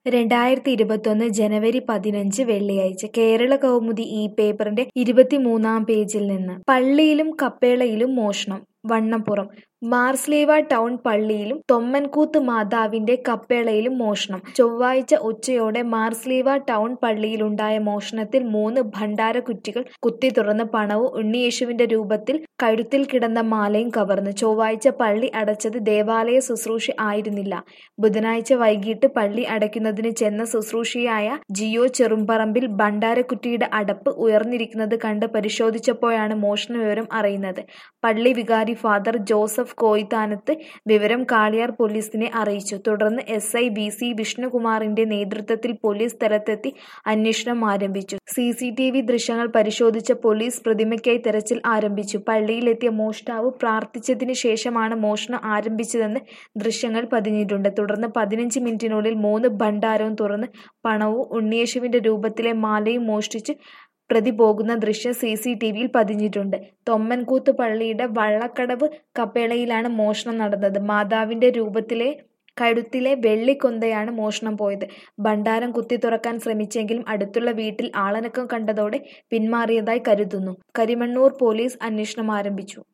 രണ്ടായിരത്തി ഇരുപത്തൊന്ന് ജനുവരി പതിനഞ്ച് വെള്ളിയാഴ്ച കേരള കൗമുദി ഈ പേപ്പറിന്റെ ഇരുപത്തിമൂന്നാം പേജിൽ നിന്ന് പള്ളിയിലും കപ്പേളയിലും മോഷണം വണ്ണപ്പുറം മാർസ്ലേവ ടൗൺ പള്ളിയിലും തൊമ്മൻകൂത്ത് മാതാവിന്റെ കപ്പേളയിലും മോഷണം ചൊവ്വാഴ്ച ഉച്ചയോടെ മാർസ്ലേവ ടൗൺ പള്ളിയിലുണ്ടായ മോഷണത്തിൽ മൂന്ന് ഭണ്ഡാരക്കുറ്റികൾ കുത്തി തുറന്ന് പണവും ഉണ്ണിയേശുവിന്റെ രൂപത്തിൽ കഴുത്തിൽ കിടന്ന മാലയും കവർന്നു ചൊവ്വാഴ്ച പള്ളി അടച്ചത് ദേവാലയ ശുശ്രൂഷ ആയിരുന്നില്ല ബുധനാഴ്ച വൈകിട്ട് പള്ളി അടയ്ക്കുന്നതിന് ചെന്ന ശുശ്രൂഷയായ ജിയോ ചെറുമ്പറമ്പിൽ ഭണ്ഡാരക്കുറ്റിയുടെ അടപ്പ് ഉയർന്നിരിക്കുന്നത് കണ്ട് പരിശോധിച്ചപ്പോഴാണ് മോഷണ വിവരം അറിയുന്നത് പള്ളി വികാരി ഫാദർ ജോസഫ് കോയിത്താനത്ത് വിവരം കാളിയാർ പോലീസിനെ അറിയിച്ചു തുടർന്ന് എസ് ഐ ബി സി വിഷ്ണുകുമാറിന്റെ നേതൃത്വത്തിൽ പോലീസ് സ്ഥലത്തെത്തി അന്വേഷണം ആരംഭിച്ചു സി സി ടി വി ദൃശ്യങ്ങൾ പരിശോധിച്ച പോലീസ് പ്രതിമയ്ക്കായി തെരച്ചിൽ ആരംഭിച്ചു പള്ളിയിലെത്തിയ മോഷ്ടാവ് പ്രാർത്ഥിച്ചതിന് ശേഷമാണ് മോഷണം ആരംഭിച്ചതെന്ന് ദൃശ്യങ്ങൾ പതിഞ്ഞിട്ടുണ്ട് തുടർന്ന് പതിനഞ്ച് മിനിറ്റിനുള്ളിൽ മൂന്ന് ഭണ്ഡാരവും തുറന്ന് പണവും ഉണ്ണിയേശുവിന്റെ രൂപത്തിലെ മാലയും മോഷ്ടിച്ച് പ്രതി പോകുന്ന ദൃശ്യം സി സി ടി വിയിൽ പതിഞ്ഞിട്ടുണ്ട് തൊമ്മൻകൂത്ത് പള്ളിയുടെ വള്ളക്കടവ് കപ്പേളയിലാണ് മോഷണം നടന്നത് മാതാവിന്റെ രൂപത്തിലെ കഴുത്തിലെ വെള്ളിക്കൊന്തയാണ് മോഷണം പോയത് ഭണ്ഡാരം കുത്തി തുറക്കാൻ ശ്രമിച്ചെങ്കിലും അടുത്തുള്ള വീട്ടിൽ ആളനക്കം കണ്ടതോടെ പിന്മാറിയതായി കരുതുന്നു കരിമണ്ണൂർ പോലീസ് അന്വേഷണം ആരംഭിച്ചു